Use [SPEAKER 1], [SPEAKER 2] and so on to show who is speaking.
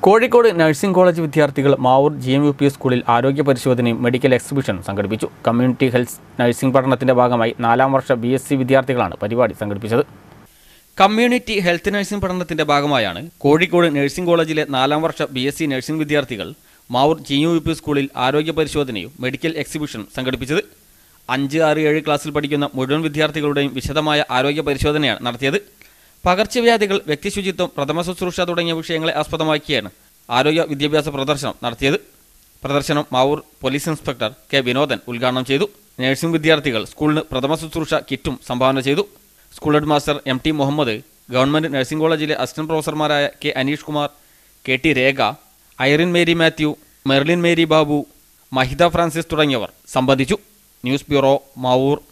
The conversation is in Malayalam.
[SPEAKER 1] കോഴിക്കോട് നഴ്സിംഗ് കോളേജ് വിദ്യാർത്ഥികൾ Mavoor G M U P സ്കൂളിൽ ആരോഗ്യ പരിശോധനയും മെഡിക്കൽ എക്സിബിഷൻ സംഘടിപ്പിച്ചു കമ്മ്യൂണിറ്റി ഹെൽത്ത് നഴ്സിംഗ് പഠനത്തിന്റെ ഭാഗമായി നാലാം വർഷ ബി എസ് സി വിദ്യാർത്ഥികളാണ് പരിപാടി സംഘടിപ്പിച്ചത് കമ്മ്യൂണിറ്റി ഹെൽത്ത് നഴ്സിംഗ് പഠനത്തിന്റെ ഭാഗമായാണ് കോഴിക്കോട് നഴ്സിംഗ് കോളേജിലെ നാലാം വർഷ ബി എസ് സി നഴ്സിംഗ് വിദ്യാർത്ഥികൾ മാവൂർ ജി യു പി സ്കൂളിൽ ആരോഗ്യ പരിശോധനയും മെഡിക്കൽ എക്സിബിഷൻ സംഘടിപ്പിച്ചത് അഞ്ച് ആറ് ഏഴ് ക്ലാസ്സിൽ പഠിക്കുന്ന മുഴുവൻ വിദ്യാർത്ഥികളുടെയും വിശദമായ ആരോഗ്യ പരിശോധനയാണ് നടത്തിയത് പകർച്ചവ്യാധികൾ വ്യക്തിശുചിത്വം പ്രഥമ ശുശ്രൂഷ തുടങ്ങിയ വിഷയങ്ങളെ ആസ്പദമാക്കിയാണ് ആരോഗ്യ വിദ്യാഭ്യാസ പ്രദർശനം നടത്തിയത് പ്രദർശനം Mavoor police inspector K Vinodan ഉദ്ഘാടനം ചെയ്തു നഴ്സിംഗ് വിദ്യാർത്ഥികൾ സ്കൂളിന് പ്രഥമ ശുശ്രൂഷ കിറ്റും സംഭാവന ചെയ്തു school head master M T Muhammad government nursing കോളേജിലെ അസിസ്റ്റന്റ് പ്രൊഫസർമാരായ K Anish Kumar K T Rekha Irene Mary Mathew Merlin Mary Babu Mahitha Francis തുടങ്ങിയവർ സംബന്ധിച്ചു ന്യൂസ് ബ്യൂറോ മാവൂർ